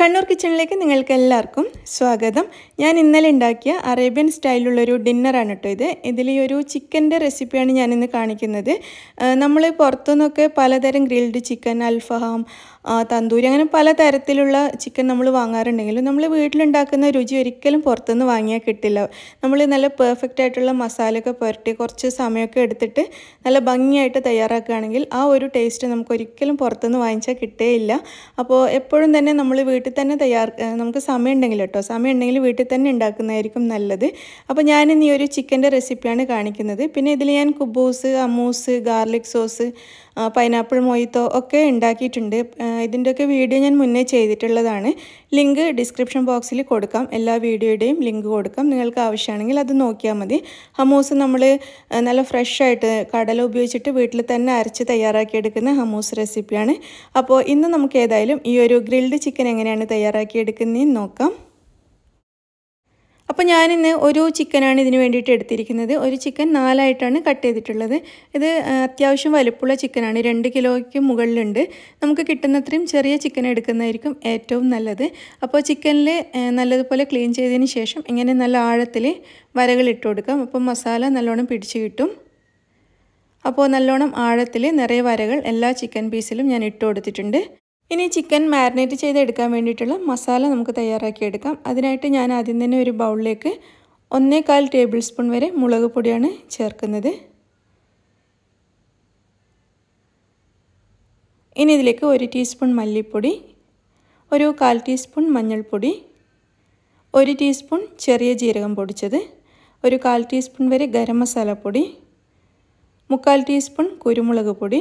കണ്ണൂർ കിച്ചണിലേക്ക് നിങ്ങൾക്ക് എല്ലാവർക്കും സ്വാഗതം ഞാൻ ഇന്നലെ ഉണ്ടാക്കിയ അറേബ്യൻ സ്റ്റൈലുള്ളൊരു ഡിന്നറാണ് കേട്ടോ ഇത് ഇതിൽ ഈ ഒരു ചിക്കൻ്റെ റെസിപ്പിയാണ് ഞാനിന്ന് കാണിക്കുന്നത് നമ്മൾ പുറത്തുനിന്നൊക്കെ പലതരം ഗ്രിൽഡ് ചിക്കൻ അൽഫഹാം ആ, തന്തൂരി അങ്ങനെ പല തരത്തിലുള്ള ചിക്കൻ നമ്മൾ വാങ്ങാറുണ്ടെങ്കിലും നമ്മൾ വീട്ടിലുണ്ടാക്കുന്ന രുചി ഒരിക്കലും പുറത്തുനിന്ന് വാങ്ങിയാൽ കിട്ടില്ല നമ്മൾ നല്ല പെർഫെക്റ്റ് ആയിട്ടുള്ള മസാലയൊക്കെ പുരട്ടി കുറച്ച് സമയമൊക്കെ എടുത്തിട്ട് നല്ല ഭംഗിയായിട്ട് തയ്യാറാക്കുകയാണെങ്കിൽ ആ ഒരു ടേസ്റ്റ് നമുക്ക് ഒരിക്കലും പുറത്തുനിന്ന് വാങ്ങിച്ചാൽ കിട്ടേയില്ല അപ്പോൾ എപ്പോഴും തന്നെ നമ്മൾ വീട്ടിൽ തന്നെ തയ്യാർ ഏഹ് നമുക്ക് സമയം ഉണ്ടെങ്കിൽ കേട്ടോ സമയം ഉണ്ടെങ്കിൽ വീട്ടിൽ തന്നെ ഉണ്ടാക്കുന്നതായിരിക്കും നല്ലത് അപ്പോൾ ഞാനിന്ന് ഈ ഒരു ചിക്കൻ്റെ റെസിപ്പിയാണ് കാണിക്കുന്നത് പിന്നെ ഇതിൽ ഞാൻ കുബൂസ് hummus garlic sauce pineapple mojito ഒക്കെ ഉണ്ടാക്കിയിട്ടുണ്ട് ഇതിൻ്റെയൊക്കെ വീഡിയോ ഞാൻ മുന്നേ ചെയ്തിട്ടുള്ളതാണ് ലിങ്ക് ഡിസ്ക്രിപ്ഷൻ ബോക്സിൽ കൊടുക്കാം എല്ലാ വീഡിയോയുടെയും ലിങ്ക് കൊടുക്കാം നിങ്ങൾക്ക് ആവശ്യമാണെങ്കിൽ അത് നോക്കിയാൽ മതി ഹമൂസ് നമ്മൾ നല്ല ഫ്രഷ് ആയിട്ട് കടല ഉപയോഗിച്ചിട്ട് വീട്ടിൽ തന്നെ അരച്ച് തയ്യാറാക്കിയെടുക്കുന്ന ഹമൂസ് റെസിപ്പിയാണ് അപ്പോൾ ഇന്ന് നമുക്ക് ഏതായാലും ഈ ഒരു ഗ്രിൽഡ് ചിക്കൻ എങ്ങനെയാണ് തയ്യാറാക്കിയെടുക്കുന്നതെന്ന് നോക്കാം അപ്പോൾ ഞാനിന്ന് ഒരു ചിക്കനാണ് ഇതിന് വേണ്ടിയിട്ട് എടുത്തിരിക്കുന്നത് ഒരു ചിക്കൻ നാലായിട്ടാണ് കട്ട് ചെയ്തിട്ടുള്ളത് ഇത് അത്യാവശ്യം വലുപ്പമുള്ള ചിക്കനാണ് രണ്ട് കിലോയ്ക്ക് മുകളിലുണ്ട് നമുക്ക് കിട്ടുന്നത്രയും ചെറിയ ചിക്കൻ എടുക്കുന്നതായിരിക്കും ഏറ്റവും നല്ലത് അപ്പോൾ ചിക്കനിൽ നല്ലതുപോലെ ക്ലീൻ ചെയ്തതിന് ശേഷം ഇങ്ങനെ നല്ല ആഴത്തിൽ വരകൾ ഇട്ട് കൊടുക്കാം അപ്പോൾ മസാല നല്ലോണം പിടിച്ച് കിട്ടും അപ്പോൾ നല്ലോണം ആഴത്തിൽ നിറയെ വരകൾ എല്ലാ ചിക്കൻ പീസിലും ഞാൻ ഇട്ട് കൊടുത്തിട്ടുണ്ട് ഇനി ചിക്കൻ മാരിനേറ്റ് ചെയ്തെടുക്കാൻ വേണ്ടിയിട്ടുള്ള മസാല നമുക്ക് തയ്യാറാക്കിയെടുക്കാം അതിനായിട്ട് ഞാൻ ആദ്യം തന്നെ ഒരു ബൗളിലേക്ക് ഒന്നേകാൽ ടേബിൾ സ്പൂൺ വരെ മുളക് പൊടിയാണ് ചേർക്കുന്നത് ഇനി ഇതിലേക്ക് ഒരു ടീസ്പൂൺ മല്ലിപ്പൊടി ഒരു കാൽ ടീസ്പൂൺ മഞ്ഞൾപ്പൊടി ഒരു ടീസ്പൂൺ ചെറിയ ജീരകം പൊടിച്ചത് ഒരു കാൽ ടീസ്പൂൺ വരെ ഗരം മസാലപ്പൊടി മുക്കാൽ ടീസ്പൂൺ കുരുമുളക് പൊടി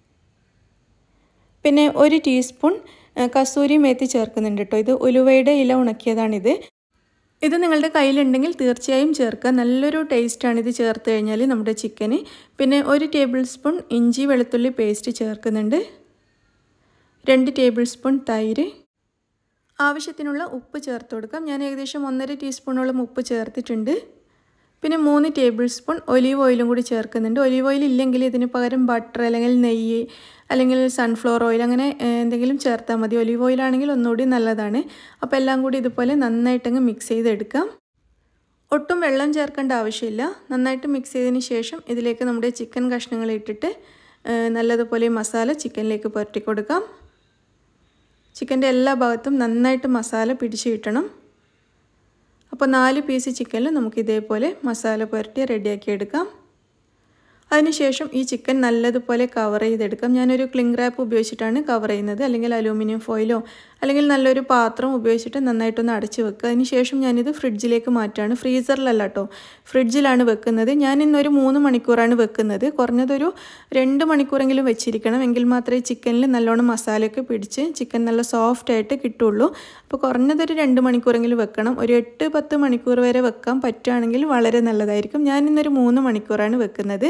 പിന്നെ ഒരു ടീസ്പൂൺ കസൂരി മേത്തി ചേർക്കുന്നുണ്ട് കേട്ടോ ഇത് ഉലുവയുടെ ഇല ഉണക്കിയതാണിത് ഇത് നിങ്ങളുടെ കയ്യിലുണ്ടെങ്കിൽ തീർച്ചയായും ചേർക്കുക നല്ലൊരു ടേസ്റ്റാണ് ഇത് ചേർത്ത് കഴിഞ്ഞാൽ നമ്മുടെ ചിക്കന് പിന്നെ ഒരു ടേബിൾ സ്പൂൺ ഇഞ്ചി വെളുത്തുള്ളി പേസ്റ്റ് ചേർക്കുന്നുണ്ട് രണ്ട് ടേബിൾ സ്പൂൺ തൈര് ആവശ്യത്തിനുള്ള ഉപ്പ് ചേർത്ത് കൊടുക്കാം ഞാൻ ഏകദേശം ഒന്നര ടീസ്പൂണോളം ഉപ്പ് ചേർത്തിട്ടുണ്ട് പിന്നെ മൂന്ന് ടേബിൾ സ്പൂൺ ഒലീവ് ഓയിലും കൂടി ചേർക്കുന്നുണ്ട് ഒലീവ് ഓയിൽ ഇല്ലെങ്കിൽ ഇതിന് പകരം ബട്ടർ അല്ലെങ്കിൽ നെയ്യ് അല്ലെങ്കിൽ സൺഫ്ലവർ ഓയിൽ അങ്ങനെ എന്തെങ്കിലും ചേർത്താൽ മതി ഒലീവ് ഓയിലാണെങ്കിൽ ഒന്നുകൂടി നല്ലതാണ് അപ്പോൾ എല്ലാം കൂടി ഇതുപോലെ നന്നായിട്ടങ്ങ് മിക്സ് ചെയ്തെടുക്കാം ഒട്ടും വെള്ളം ചേർക്കേണ്ട ആവശ്യമില്ല നന്നായിട്ട് മിക്സ് ചെയ്തതിന് ശേഷം ഇതിലേക്ക് നമ്മുടെ ചിക്കൻ കഷ്ണങ്ങൾ ഇട്ടിട്ട് നല്ലതുപോലെ മസാല ചിക്കനിലേക്ക് പുരട്ടി കൊടുക്കാം ചിക്കൻ്റെ എല്ലാ ഭാഗത്തും നന്നായിട്ട് മസാല പിടിച്ച് കിട്ടണം അപ്പോൾ നാല് പീസ് ചിക്കനിൽ നമുക്ക് ഇതേപോലെ മസാല പുരട്ടി റെഡിയാക്കി എടുക്കാം അതിനുശേഷം ഈ ചിക്കൻ നല്ലതുപോലെ കവർ ചെയ്തെടുക്കാം ഞാനൊരു ക്ലിംഗ് റാപ്പ് ഉപയോഗിച്ചിട്ടാണ് കവർ ചെയ്യുന്നത് അല്ലെങ്കിൽ അലൂമിനിയം ഫോയിലോ അല്ലെങ്കിൽ നല്ലൊരു പാത്രം ഉപയോഗിച്ചിട്ട് നന്നായിട്ടൊന്ന് അടച്ച് വെക്കുക അതിനുശേഷം ഞാനിത് ഫ്രിഡ്ജിലേക്ക് മാറ്റാണ് ഫ്രീസറിലല്ല കേട്ടോ ഫ്രിഡ്ജിലാണ് വെക്കുന്നത് ഞാൻ ഇന്നൊരു മൂന്ന് മണിക്കൂറാണ് വെക്കുന്നത് കുറഞ്ഞതൊരു രണ്ട് മണിക്കൂറെങ്കിലും വെച്ചിരിക്കണം എങ്കിൽ മാത്രമേ ചിക്കനിൽ നല്ലോണം മസാലയൊക്കെ പിടിച്ച് ചിക്കൻ നല്ല സോഫ്റ്റ് ആയിട്ട് കിട്ടുള്ളൂ അപ്പോൾ കുറഞ്ഞതൊരു രണ്ട് മണിക്കൂറെങ്കിലും വെക്കണം ഒരു എട്ട് പത്ത് മണിക്കൂർ വരെ വെക്കാൻ പറ്റുകയാണെങ്കിൽ വളരെ നല്ലതായിരിക്കും ഞാൻ ഇന്നൊരു മൂന്ന് മണിക്കൂറാണ് വെക്കുന്നത്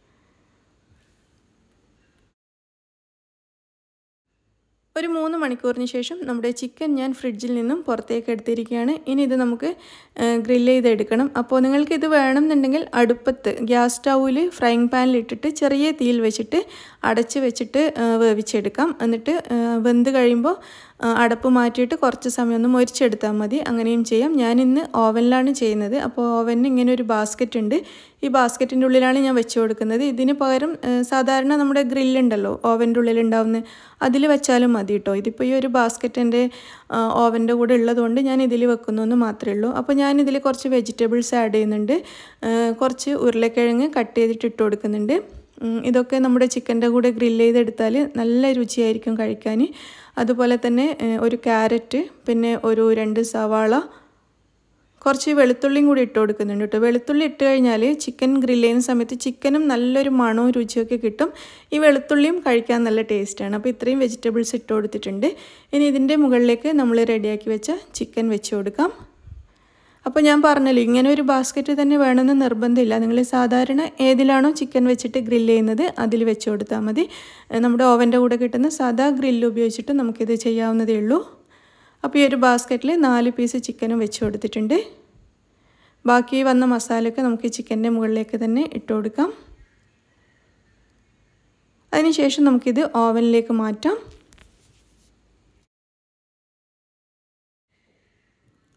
ഒരു മൂന്ന് മണിക്കൂറിന് ശേഷം നമ്മുടെ ചിക്കൻ ഞാൻ ഫ്രിഡ്ജിൽ നിന്നും പുറത്തേക്ക് എടുത്തിരിക്കുകയാണ് ഇനി ഇത് നമുക്ക് ഗ്രില്ല് ചെയ്തെടുക്കണം അപ്പോൾ നിങ്ങൾക്ക് ഇത് വേണമെന്നുണ്ടെങ്കിൽ അടുപ്പത്ത് ഗ്യാസ് സ്റ്റൗവിൽ ഫ്രൈങ് പാനിൽ ഇട്ടിട്ട് ചെറിയ തീയിൽ വെച്ചിട്ട് അടച്ച് വെച്ചിട്ട് വേവിച്ചെടുക്കാം എന്നിട്ട് വെന്ത് കഴിയുമ്പോൾ അടപ്പ് മാറ്റിയിട്ട് കുറച്ച് സമയം ഒന്ന് മൊരിച്ചെടുത്താൽ മതി അങ്ങനെയും ചെയ്യാം ഞാൻ ഇന്ന് ഓവനിലാണ് ചെയ്യുന്നത് അപ്പോൾ ഓവനിന് ഇങ്ങനെ ഒരു ബാസ്ക്കറ്റ് ഉണ്ട് ഈ ബാസ്ക്കറ്റിൻ്റെ ഉള്ളിലാണ് ഞാൻ വെച്ച് കൊടുക്കുന്നത് ഇതിന് പകരം സാധാരണ നമ്മുടെ ഗ്രില്ലുണ്ടല്ലോ ഓവൻ്റെ ഉള്ളിലുണ്ടാവുന്ന അതിൽ വെച്ചാലും മതി കേട്ടോ ഇതിപ്പോൾ ഈ ഒരു ബാസ്ക്കറ്റ് എൻ്റെ ഓവൻ്റെ കൂടെ ഉള്ളതുകൊണ്ട് ഞാൻ ഇതിൽ വെക്കുന്നു എന്ന് മാത്രമേ ഉള്ളൂ അപ്പോൾ ഞാൻ ഇതിൽ കുറച്ച് വെജിറ്റബിൾസ് ആഡ് ചെയ്യുന്നുണ്ട് കുറച്ച് ഉരുളക്കിഴങ്ങ് കട്ട് ചെയ്തിട്ട് ഇട്ട് കൊടുക്കുന്നുണ്ട് ഇതൊക്കെ നമ്മുടെ ചിക്കൻ്റെ കൂടെ ഗ്രില്ല് ചെയ്തെടുത്താൽ നല്ല രുചിയായിരിക്കും കഴിക്കാൻ അതുപോലെ തന്നെ ഒരു ക്യാരറ്റ് പിന്നെ ഒരു രണ്ട് സവാള കുറച്ച് വെളുത്തുള്ളിയും കൂടി ഇട്ട് കൊടുക്കുന്നുണ്ട് കേട്ടോ വെളുത്തുള്ളി ഇട്ട് കഴിഞ്ഞാൽ ചിക്കൻ ഗ്രില്ല് ചെയ്യുന്ന സമയത്ത് ചിക്കനും നല്ലൊരു മണവും രുചിയൊക്കെ കിട്ടും ഈ വെളുത്തുള്ളിയും കഴിക്കാൻ നല്ല ടേസ്റ്റാണ് അപ്പോൾ ഇത്രയും വെജിറ്റബിൾസ് ഇട്ട് കൊടുത്തിട്ടുണ്ട് ഇനി ഇതിൻ്റെ മുകളിലേക്ക് നമ്മൾ റെഡിയാക്കി വെച്ച ചിക്കൻ വെച്ച് കൊടുക്കാം അപ്പോൾ ഞാൻ പറഞ്ഞല്ലോ ഇങ്ങനെ ഒരു ബാസ്ക്കറ്റ് തന്നെ വേണമെന്ന് നിർബന്ധമില്ല നിങ്ങൾ സാധാരണ ഏതിലാണോ ചിക്കൻ വെച്ചിട്ട് ഗ്രില്ല് ചെയ്യുന്നത് അതിൽ വെച്ച് കൊടുത്താൽ മതി നമ്മുടെ ഓവൻ്റെ കൂടെ കിട്ടുന്ന സാധാ ഗ്രില്ല് ഉപയോഗിച്ചിട്ട് നമുക്കിത് ചെയ്യാവുന്നതേ ഉള്ളൂ അപ്പോൾ ഈ ഒരു ബാസ്ക്കറ്റിൽ നാല് പീസ് ചിക്കനും വെച്ച് കൊടുത്തിട്ടുണ്ട് ബാക്കി വന്ന മസാലയൊക്കെ നമുക്ക് ചിക്കൻ്റെ മുകളിലേക്ക് തന്നെ ഇട്ട് കൊടുക്കാം അതിനുശേഷം നമുക്കിത് ഓവനിലേക്ക് മാറ്റാം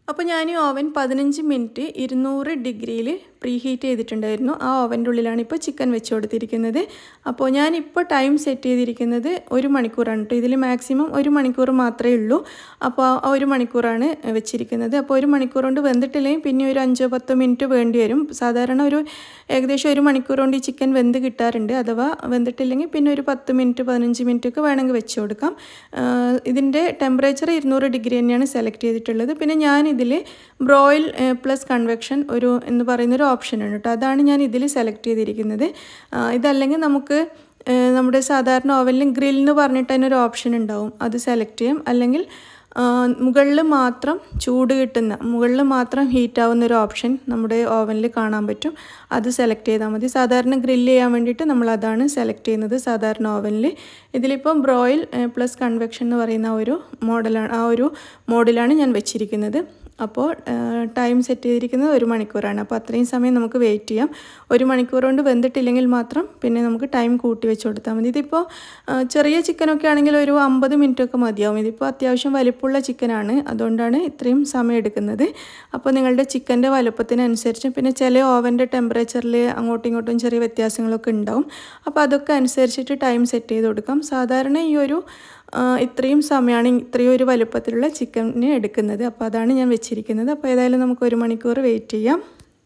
അപ്പോൾ ഞാൻ ഈ ഓവൻ പതിനഞ്ച് മിനിറ്റ് ഇരുന്നൂറ് ഡിഗ്രിയിൽ പ്രീ ഹീറ്റ് ചെയ്തിട്ടുണ്ടായിരുന്നു ആ ഓവൻ്റെ ഉള്ളിലാണ് ഇപ്പോൾ ചിക്കൻ വെച്ച് കൊടുത്തിരിക്കുന്നത് അപ്പോൾ ഞാനിപ്പോൾ ടൈം സെറ്റ് ചെയ്തിരിക്കുന്നത് ഒരു മണിക്കൂറാണ് കേട്ടോ ഇതിൽ മാക്സിമം ഒരു മണിക്കൂർ മാത്രമേ ഉള്ളൂ അപ്പോൾ ആ ഒരു മണിക്കൂറാണ് വെച്ചിരിക്കുന്നത് അപ്പോൾ ഒരു മണിക്കൂർ കൊണ്ട് വെന്തിട്ടില്ലെങ്കിൽ പിന്നെ ഒരു അഞ്ചോ പത്തോ മിനിറ്റ് വേണ്ടി വരും സാധാരണ ഒരു ഏകദേശം ഒരു മണിക്കൂർ കൊണ്ട് ഈ ചിക്കൻ വെന്ത് കിട്ടാറുണ്ട് അഥവാ വെന്തിട്ടില്ലെങ്കിൽ പിന്നെ ഒരു പത്ത് മിനിറ്റ് പതിനഞ്ച് മിനിറ്റ് ഒക്കെ വേണമെങ്കിൽ വെച്ച് കൊടുക്കാം ഇതിൻ്റെ ടെമ്പറേച്ചർ ഇരുന്നൂറ് ഡിഗ്രി തന്നെയാണ് സെലക്ട് ചെയ്തിട്ടുള്ളത് പിന്നെ ഞാൻ ഇതിൽ ബ്രോയിൽ പ്ലസ് കൺവെക്ഷൻ ഒരു എന്ന് പറയുന്നൊരു ഓപ്ഷൻ ഉണ്ട് കേട്ടോ അതാണ് ഞാൻ ഇതിൽ സെലക്ട് ചെയ്തിരിക്കുന്നത് ഇതല്ലെങ്കിൽ നമുക്ക് നമ്മുടെ സാധാരണ ഓവനിൽ ഗ്രിൽ എന്ന് പറഞ്ഞിട്ട് തന്നെ ഒരു ഓപ്ഷൻ ഉണ്ടാവും അത് സെലക്ട് ചെയ്യാം അല്ലെങ്കിൽ മുകളിൽ മാത്രം ചൂട് കിട്ടുന്ന മുകളിൽ മാത്രം ഹീറ്റ് ആവുന്ന ഒരു ഓപ്ഷൻ നമ്മുടെ ഓവനിൽ കാണാൻ പറ്റും അത് സെലക്ട് ചെയ്താൽ മതി സാധാരണ ഗ്രില്ല് ചെയ്യാൻ വേണ്ടിയിട്ട് നമ്മൾ അതാണ് സെലക്ട് ചെയ്യുന്നത് സാധാരണ ഓവനിൽ ഇതിലിപ്പം ബ്രോയിൽ പ്ലസ് കൺവെക്ഷൻ എന്ന് പറയുന്ന ഒരു മോഡലാണ് ആ ഒരു മോഡിലാണ് ഞാൻ വെച്ചിരിക്കുന്നത് അപ്പോൾ ടൈം സെറ്റ് ചെയ്തിരിക്കുന്നത് ഒരു മണിക്കൂറാണ് അപ്പോൾ അത്രയും സമയം നമുക്ക് വെയിറ്റ് ചെയ്യാം ഒരു മണിക്കൂർ കൊണ്ട് വെന്തിട്ടില്ലെങ്കിൽ മാത്രം പിന്നെ നമുക്ക് ടൈം കൂട്ടി വെച്ച് കൊടുത്താൽ മതി ഇതിപ്പോൾ ചെറിയ ചിക്കനൊക്കെ ആണെങ്കിൽ ഒരു അമ്പത് മിനിറ്റൊക്കെ മതിയാവും ഇതിപ്പോൾ അത്യാവശ്യം വലിപ്പമുള്ള ചിക്കനാണ് അതുകൊണ്ടാണ് ഇത്രയും സമയം എടുക്കുന്നത് അപ്പോൾ നിങ്ങളുടെ ചിക്കൻ്റെ വലുപ്പത്തിനനുസരിച്ച് പിന്നെ ചില ഓവൻ്റെ ടെമ്പറേച്ചറിൽ അങ്ങോട്ടും ഇങ്ങോട്ടും ചെറിയ വ്യത്യാസങ്ങളൊക്കെ ഉണ്ടാവും അപ്പോൾ അതൊക്കെ അനുസരിച്ചിട്ട് ടൈം സെറ്റ് ചെയ്ത് കൊടുക്കാം സാധാരണ ഈ ഒരു ഇത്രയും സമയമാണ് ഇത്രയും ഒരു വലുപ്പത്തിലുള്ള ചിക്കന് എടുക്കുന്നത് അപ്പോൾ അതാണ് ഞാൻ വെച്ചിരിക്കുന്നത് അപ്പോൾ ഏതായാലും നമുക്ക് ഒരു മണിക്കൂർ വെയിറ്റ് ചെയ്യാം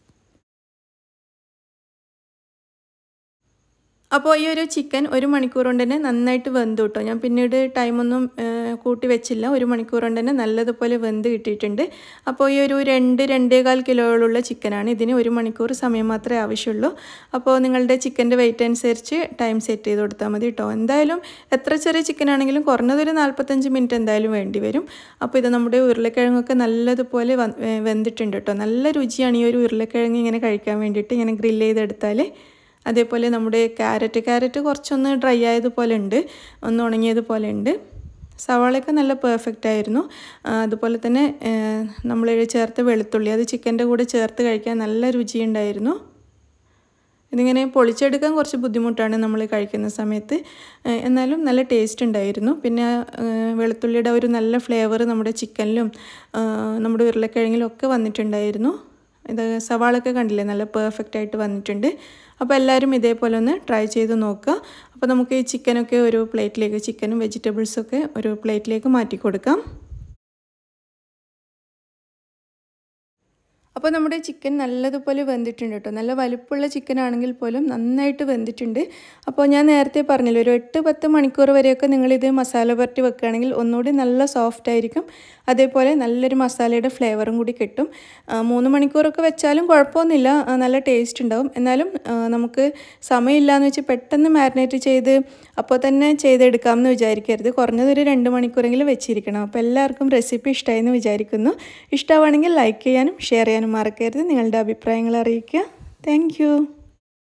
അപ്പോൾ ഈ ഒരു ചിക്കൻ ഒരു മണിക്കൂർ കൊണ്ട് തന്നെ നന്നായിട്ട് വെന്തു കേട്ടോ ഞാൻ പിന്നീട് ടൈമൊന്നും കൂട്ടി വെച്ചില്ല ഒരു മണിക്കൂർ കൊണ്ട് തന്നെ നല്ലതുപോലെ വെന്ത് കിട്ടിയിട്ടുണ്ട് അപ്പോൾ ഈ ഒരു രണ്ട് രണ്ടേകാൽ കിലോകളുള്ള ചിക്കനാണ് ഇതിന് ഒരു മണിക്കൂർ സമയം മാത്രമേ ആവശ്യമുള്ളൂ അപ്പോൾ നിങ്ങളുടെ ചിക്കൻ്റെ വെയിറ്റ് അനുസരിച്ച് ടൈം സെറ്റ് ചെയ്ത് കൊടുത്താൽ മതി കേട്ടോ എന്തായാലും എത്ര ചെറിയ ചിക്കൻ ആണെങ്കിലും കുറഞ്ഞതൊരു നാൽപ്പത്തഞ്ച് മിനിറ്റ് എന്തായാലും വേണ്ടി വരും അപ്പോൾ ഇത് നമ്മുടെ ഉരുളക്കിഴങ്ങൊക്കെ നല്ലതുപോലെ വെന്തിട്ടുണ്ട് കേട്ടോ നല്ല രുചിയാണ് ഈ ഒരു ഉരുളക്കിഴങ്ങ് ഇങ്ങനെ കഴിക്കാൻ വേണ്ടിയിട്ട് ഇങ്ങനെ ഗ്രില്ല് ചെയ്തെടുത്താൽ അതേപോലെ നമ്മുടെ ക്യാരറ്റ് ക്യാരറ്റ് കുറച്ചൊന്ന് ഡ്രൈ ആയതുപോലെ ഉണ്ട് ഒന്ന് ഉണങ്ങിയതുപോലെ ഉണ്ട് സവാളയൊക്കെ നല്ല പെർഫെക്റ്റ് ആയിരുന്നു അതുപോലെ തന്നെ നമ്മൾ ചേർത്ത് വെളുത്തുള്ളി അത് ചിക്കൻ്റെ കൂടെ ചേർത്ത് കഴിക്കാൻ നല്ല രുചിയുണ്ടായിരുന്നു ഇതിങ്ങനെ പൊളിച്ചെടുക്കാൻ കുറച്ച് ബുദ്ധിമുട്ടാണ് നമ്മൾ കഴിക്കുന്ന സമയത്ത് എന്നാലും നല്ല ടേസ്റ്റ് ഉണ്ടായിരുന്നു പിന്നെ വെളുത്തുള്ളിയുടെ ഒരു നല്ല ഫ്ലേവർ നമ്മുടെ ചിക്കനിലും നമ്മുടെ ഉരുളക്കിഴങ്ങിലും ഒക്കെ വന്നിട്ടുണ്ടായിരുന്നു ഇത് സവാളൊക്കെ കണ്ടില്ലേ നല്ല പെർഫെക്റ്റ് ആയിട്ട് വന്നിട്ടുണ്ട് അപ്പോൾ എല്ലാവരും ഇതേപോലെ ഒന്ന് ട്രൈ ചെയ്ത് നോക്കുക അപ്പോൾ നമുക്ക് ഈ ചിക്കനൊക്കെ ഒരു പ്ലേറ്റിലേക്ക് ചിക്കനും വെജിറ്റബിൾസൊക്കെ ഒരു പ്ലേറ്റിലേക്ക് മാറ്റി കൊടുക്കാം അപ്പോൾ നമ്മുടെ ചിക്കൻ നല്ലതുപോലെ വെന്തിട്ടുണ്ട് കേട്ടോ നല്ല വലുപ്പമുള്ള ചിക്കൻ ആണെങ്കിൽ പോലും നന്നായിട്ട് വെന്തിട്ടുണ്ട് അപ്പോൾ ഞാൻ നേരത്തെ പറഞ്ഞില്ല ഒരു എട്ട് പത്ത് മണിക്കൂർ വരെയൊക്കെ നിങ്ങളിത് മസാല പുരട്ടി വെക്കുകയാണെങ്കിൽ ഒന്നുകൂടി നല്ല സോഫ്റ്റ് ആയിരിക്കും അതേപോലെ നല്ലൊരു മസാലയുടെ ഫ്ലേവറും കൂടി കിട്ടും മൂന്ന് മണിക്കൂറൊക്കെ വെച്ചാലും കുഴപ്പമൊന്നുമില്ല നല്ല ടേസ്റ്റ് ഉണ്ടാവും എന്നാലും നമുക്ക് സമയമില്ലാന്ന് വെച്ച് പെട്ടെന്ന് മാരിനേറ്റ് ചെയ്ത് അപ്പോൾ തന്നെ ചെയ്തെടുക്കാമെന്ന് വിചാരിക്കരുത് കുറഞ്ഞതൊരു രണ്ട് മണിക്കൂറെങ്കിലും വെച്ചിരിക്കണം അപ്പോൾ എല്ലാവർക്കും റെസിപ്പി ഇഷ്ടമായെന്ന് വിചാരിക്കുന്നു ഇഷ്ടമാണെങ്കിൽ ലൈക്ക് ചെയ്യാനും ഷെയർ ചെയ്യാനും മറക്കരുത് നിങ്ങളുടെ അഭിപ്രായങ്ങൾ അറിയിക്കുക താങ്ക്